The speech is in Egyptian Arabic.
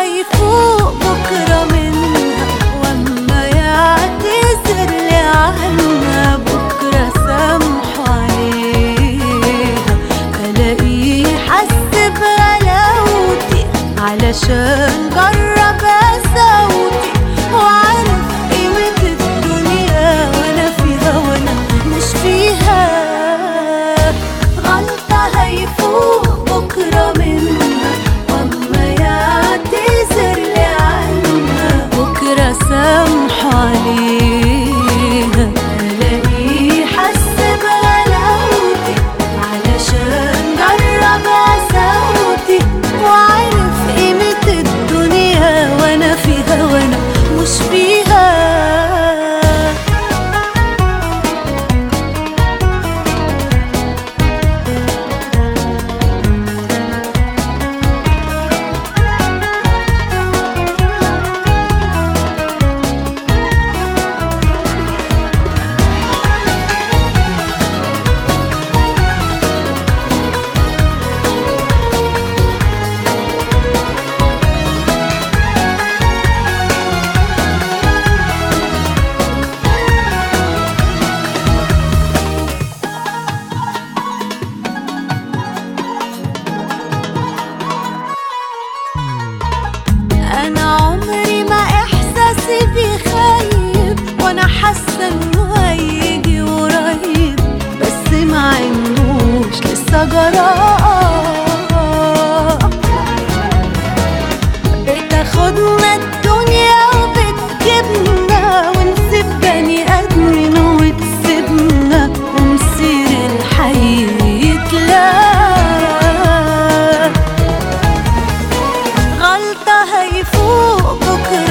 هيفوق بكرة منها واما يعتذر لي عنها بكرة سامحه عليها الاقيه حس بغلاوتي علشان جرب قساوتي وعارف قيمة الدنيا وانا فيها وانا مش فيها غلطة هيفوق بكرة منها واما يعتذر لي عنها بكرة سامحه عليها الاقيه حس بغلاوتي علشان جرب قساوتي وعارف قيمة الدنيا وانا فيها وانا مش فيها انا عمري ما احساسي بيخيب وانا حاسه انه هيجي قريب بس ما عندوش لسه جراء بتاخدنا الدنيا وبتجيبنا ونسيب بني ادمين وتسيبنا ومصير الحي يتلاقى غلطة هيفوق بكرة